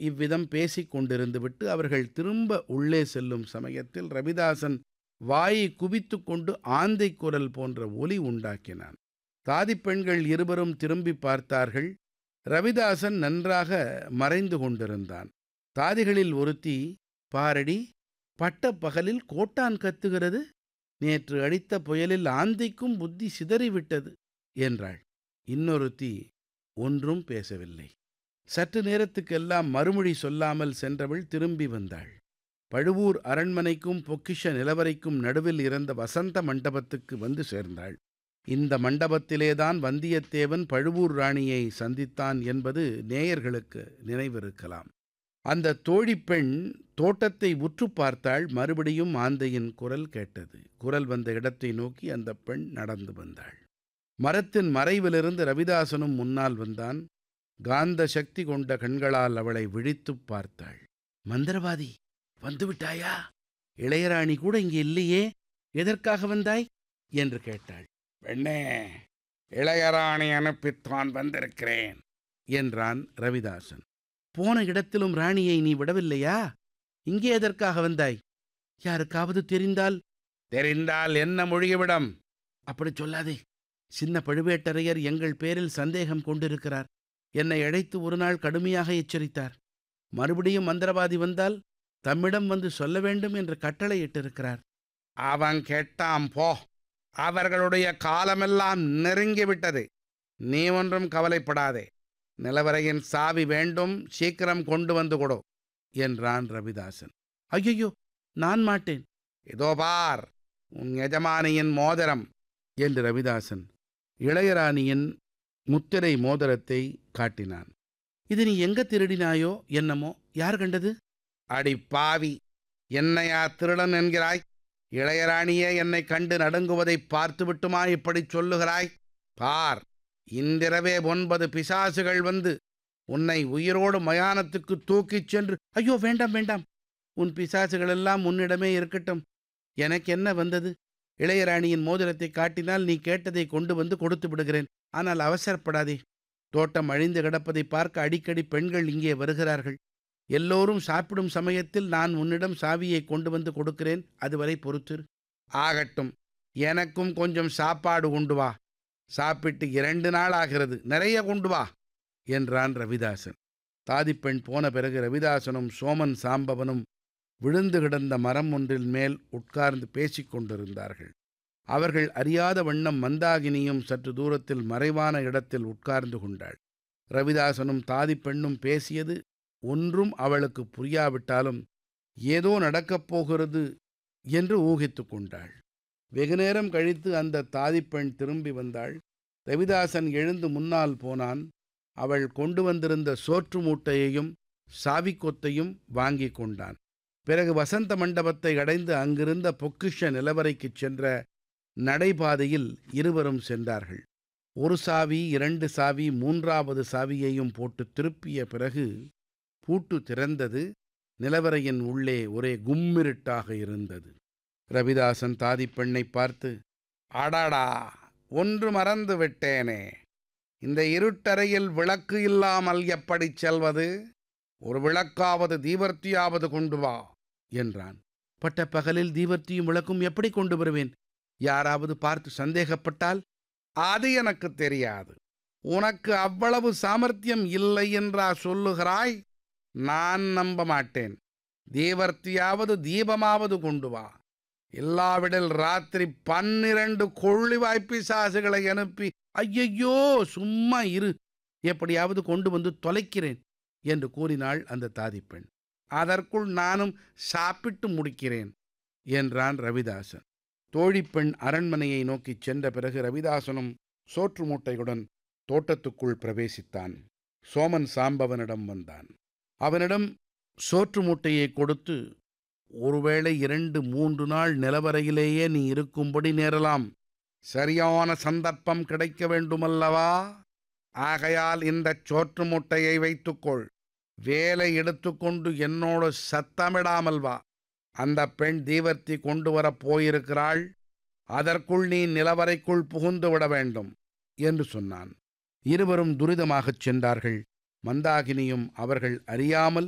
இவ்விதம் பேசிக் கொண்டிருந்துவிட்டு அவர்கள் திரும்ப உள்ளே செல்லும் சமயத்தில் ரவிதாசன் வாயை குவித்துக் கொண்டு ஆந்தைக் குரல் போன்ற ஒலி உண்டாக்கினான் தாதிப் பெண்கள் இருவரும் திரும்பி பார்த்தார்கள் ரவிதாசன் நன்றாக மறைந்து கொண்டிருந்தான் தாதிகளில் ஒருத்தி பாரடி பட்ட பகலில் கோட்டான் கத்துகிறது நேற்று அடித்த புயலில் ஆந்தைக்கும் புத்தி சிதறிவிட்டது என்றாள் இன்னொருத்தி ஒன்றும் பேசவில்லை சற்று நேரத்துக்கெல்லாம் மறுமொழி சொல்லாமல் சென்றவள் திரும்பி வந்தாள் பழுவூர் அரண்மனைக்கும் பொக்கிஷ நிலவரைக்கும் நடுவில் இருந்த வசந்த மண்டபத்துக்கு வந்து சேர்ந்தாள் இந்த மண்டபத்திலேதான் வந்தியத்தேவன் பழுவூர் ராணியை சந்தித்தான் என்பது நேயர்களுக்கு நினைவிருக்கலாம் அந்த தோழிப் பெண் தோட்டத்தை உற்று பார்த்தாள் மறுபடியும் ஆந்தையின் குரல் கேட்டது குரல் வந்த இடத்தை நோக்கி அந்த பெண் நடந்து வந்தாள் மரத்தின் மறைவிலிருந்து ரவிதாசனும் முன்னால் வந்தான் காந்த சக்தி கொண்ட கண்களால் அவளை விழித்துப் பார்த்தாள் மந்திரவாதி வந்துவிட்டாயா இளையராணி கூட இங்கே இல்லையே எதற்காக வந்தாய் என்று கேட்டாள் பெண்ணே இளையராணி அனுப்பித்தான் வந்திருக்கிறேன் என்றான் ரவிதாசன் போன இடத்திலும் ராணியை நீ விடவில்லையா இங்கே எதற்காக வந்தாய் யாருக்காவது தெரிந்தால் தெரிந்தால் என்ன மொழியவிடம் அப்படி சொல்லாதே சின்ன பழுவேட்டரையர் எங்கள் பேரில் சந்தேகம் கொண்டிருக்கிறார் என்னை அழைத்து ஒரு நாள் கடுமையாக எச்சரித்தார் மறுபடியும் மந்திரவாதி வந்தால் தம்மிடம் வந்து சொல்ல வேண்டும் என்று கட்டளையிட்டிருக்கிறார் அவன் கெட்டான் போ அவர்களுடைய காலமெல்லாம் நெருங்கிவிட்டது நீ ஒன்றும் கவலைப்படாதே நிலவரையின் சாவி வேண்டும் சீக்கிரம் கொண்டு வந்து கொடு என்றான் ரவிதாசன் ஐயையோ நான் மாட்டேன் இதோ பார் உன் எஜமானியின் மோதிரம் என்று ரவிதாசன் இளையராணியின் முத்திரை மோதிரத்தை காட்டினான் இது நீ எங்க திருடினாயோ என்னமோ யார் கண்டது அடி பாவி என்னையா திருடன் என்கிறாய் இளையராணியே என்னை கண்டு நடுங்குவதை பார்த்துவிட்டுமா இப்படிச் சொல்லுகிறாய் பார் இன்றிரவே ஒன்பது பிசாசுகள் வந்து உன்னை உயிரோடு மயானத்துக்கு தூக்கிச் சென்று ஐயோ வேண்டாம் வேண்டாம் உன் பிசாசுகள் எல்லாம் உன்னிடமே இருக்கட்டும் எனக்கு என்ன வந்தது இளையராணியின் மோதிரத்தை காட்டினால் நீ கேட்டதை கொண்டு வந்து கொடுத்து விடுகிறேன் ஆனால் அவசரப்படாதே தோட்டம் அழிந்து கிடப்பதை பார்க்க அடிக்கடி பெண்கள் இங்கே வருகிறார்கள் எல்லோரும் சாப்பிடும் சமயத்தில் நான் உன்னிடம் சாவியை கொண்டு வந்து கொடுக்கிறேன் அதுவரை பொறுத்திரு ஆகட்டும் எனக்கும் கொஞ்சம் சாப்பாடு கொண்டு வா சாப்பிட்டு இரண்டு நாள் ஆகிறது நிறைய கொண்டு வா என்றான் ரவிதாசன் தாதிப்பெண் போன பிறகு ரவிதாசனும் சோமன் சாம்பவனும் விழுந்து கிடந்த மரம் ஒன்றில் மேல் உட்கார்ந்து பேசிக் கொண்டிருந்தார்கள் அவர்கள் அறியாத வண்ணம் மந்தாகினியும் சற்று தூரத்தில் மறைவான இடத்தில் உட்கார்ந்து கொண்டாள் ரவிதாசனும் தாதிப்பெண்ணும் பேசியது ஒன்றும் அவளுக்கு புரியாவிட்டாலும் ஏதோ நடக்கப் போகிறது என்று ஊகித்து கொண்டாள் வெகுநேரம் கழித்து அந்த தாதிப்பெண் திரும்பி வந்தாள் ரவிதாசன் எழுந்து முன்னால் போனான் அவள் கொண்டு வந்திருந்த சோற்று மூட்டையையும் சாவிக்கொத்தையும் வாங்கி கொண்டான் பிறகு வசந்த மண்டபத்தை அடைந்து அங்கிருந்த பொக்கிஷ நிலவரைக்குச் சென்ற நடைபாதையில் இருவரும் சென்றார்கள் ஒரு சாவி இரண்டு சாவி மூன்றாவது சாவியையும் போட்டு திருப்பிய பிறகு பூட்டு திறந்தது நிலவரையின் உள்ளே ஒரே கும்மிருட்டாக இருந்தது ரவிதாசன் தாதிப்பெண்ணை பார்த்து அடாடா ஒன்று மறந்து விட்டேனே இந்த இருட்டறையில் விளக்கு இல்லாமல் எப்படி செல்வது ஒரு விளக்காவது தீவர்த்தியாவது கொண்டு வா என்றான் பட்ட பகலில் தீவர்த்தியும் விளக்கும் எப்படி கொண்டு வருவேன் யாராவது பார்த்து சந்தேகப்பட்டால் அது எனக்கு தெரியாது உனக்கு அவ்வளவு சாமர்த்தியம் இல்லை என்றா சொல்லுகிறாய் நான் நம்ப மாட்டேன் தீவர்த்தியாவது தீபமாவது கொண்டு வா இல்லாவிடில் ராத்திரி பன்னிரண்டு கொள்ளி வாய்ப்பிசாசுகளை அனுப்பி ஐயையோ சும்மா இரு எப்படியாவது கொண்டு வந்து தொலைக்கிறேன் என்று கூறினாள் அந்த தாதிப்பெண் அதற்குள் நானும் சாப்பிட்டு முடிக்கிறேன் என்றான் ரவிதாசன் தோழிப்பெண் அரண்மனையை நோக்கிச் சென்ற பிறகு ரவிதாசனும் சோற்று மூட்டையுடன் தோட்டத்துக்குள் பிரவேசித்தான் சோமன் சாம்பவனிடம் வந்தான் அவனிடம் சோற்று மூட்டையை கொடுத்து ஒருவேளை இரண்டு மூன்று நாள் நிலவரையிலேயே நீ இருக்கும்படி நேரலாம் சரியான சந்தர்ப்பம் கிடைக்க வேண்டுமல்லவா ஆகையால் இந்த சோற்று முட்டையை வைத்துக்கொள் வேலை எடுத்துக்கொண்டு என்னோடு சத்தமிடாமல் வா அந்த பெண் தீவர்த்தி கொண்டு வரப் போயிருக்கிறாள் அதற்குள் நீ நிலவரைக்குள் புகுந்து விட வேண்டும் என்று சொன்னான் இருவரும் துரிதமாகச் சென்றார்கள் மந்தாகினியும் அவர்கள் அறியாமல்